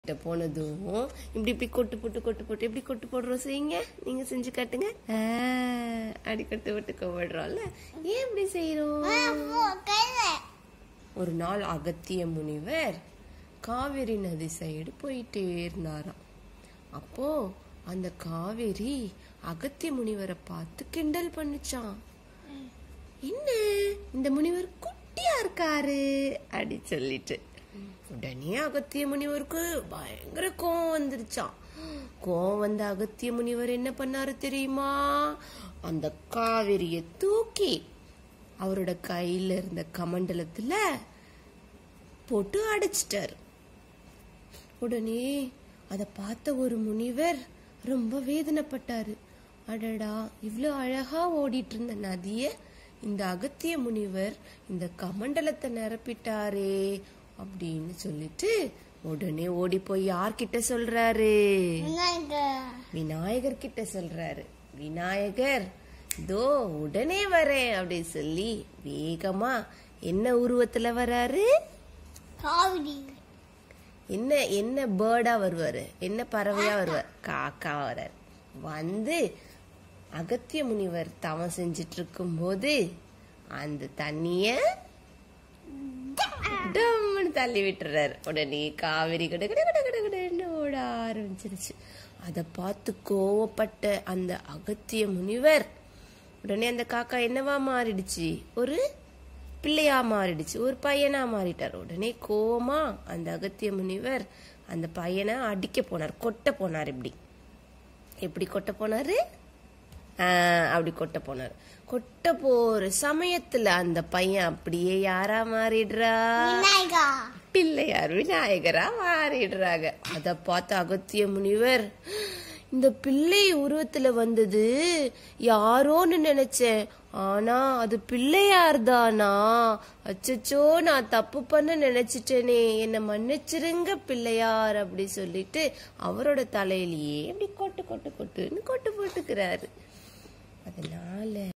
கிட்ட போனதும் இப்படி இப்படி கொட்டு போட்டு கொட்டு போட்டு எப்படி கொட்டு போடுறோம் செய்யுங்க நீங்க செஞ்சு காட்டுங்க ஆ, அப்படி கொட்டு போட்டு போடுறோம்ல ஏன் இப்படி செய்யறோம் ஒரு நாள் அகத்திய முனிவர் காவிரி நதி சைடு போயிட்டே இருந்தாராம் அப்போ அந்த காவேரி அகத்திய முனிவரை பார்த்து கிண்டல் பண்ணுச்சான் என்ன இந்த முனிவர் குட்டியா இருக்காரு அப்படி சொல்லிட்டு உடனே அகத்திய முனிவருக்கு பயங்கர கோவம் வந்துருச்சான் கோவம் வந்த அகத்திய முனிவர் என்ன பண்ணாரு தெரியுமா அந்த காவிரிய தூக்கி அவரோட கையில இருந்த கமண்டலத்துல போட்டு அடைச்சிட்டாரு உடனே அதை பார்த்த ஒரு முனிவர் ரொம்ப வேதனைப்பட்டாரு அடடா இவ்வளோ அழகா ஓடிட்டு இருந்த நதிய இந்த அகத்திய முனிவர் இந்த கமண்டலத்தை நிரப்பிட்டாரே அப்படின்னு சொல்லிட்டு உடனே ஓடி போய் யார்கிட்ட சொல்றாரு விநாயகர் கிட்ட சொல்றாரு விநாயகர் இதோ உடனே வரேன் அப்படி சொல்லி வேகமா என்ன உருவத்துல வராரு காவிரி என்ன என்ன பேர்டா வருவாரு என்ன பறவையா வருவார் காக்கா வரார் வந்து அகத்திய முனிவர் தவம் செஞ்சிட்டு இருக்கும் போது அந்த தண்ணிய டம்னு தள்ளி விட்டுறாரு உடனே காவிரி கட கட கட கட கடன்னு ஓட ஆரம்பிச்சிருச்சு அதை பார்த்து கோவப்பட்ட அந்த அகத்திய முனிவர் உடனே அந்த காக்கா என்னவா மாறிடுச்சு ஒரு பிள்ளையா மாறிடுச்சு ஒரு பையனா மாறிட்டார் உடனே கோவமா அந்த அகத்திய முனிவர் அந்த பையனை அடிக்க போனார் கொட்ட போனார் இப்படி எப்படி கொட்ட போனாரு ஆ, அப்படி கொட்ட போனார் கொட்ட போற சமயத்துல அந்த பையன் அப்படியே யாரா மாறிடுறா விநாயகா பிள்ளையார் விநாயகரா மாறிடுறாங்க அத பார்த்த அகத்திய முனிவர் இந்த பிள்ளை உருவத்துல வந்தது யாரோன்னு நினைச்சேன் ஆனா அது பிள்ளையார் தானா அச்சச்சோ நான் தப்பு பண்ண நினைச்சிட்டேனே என்ன மன்னிச்சிருங்க பிள்ளையார் அப்படி சொல்லிட்டு அவரோட தலையிலேயே இப்படி கொட்டு கொட்டு கொட்டுன்னு கொட்டு போட்டுக்கிறாரு அதனால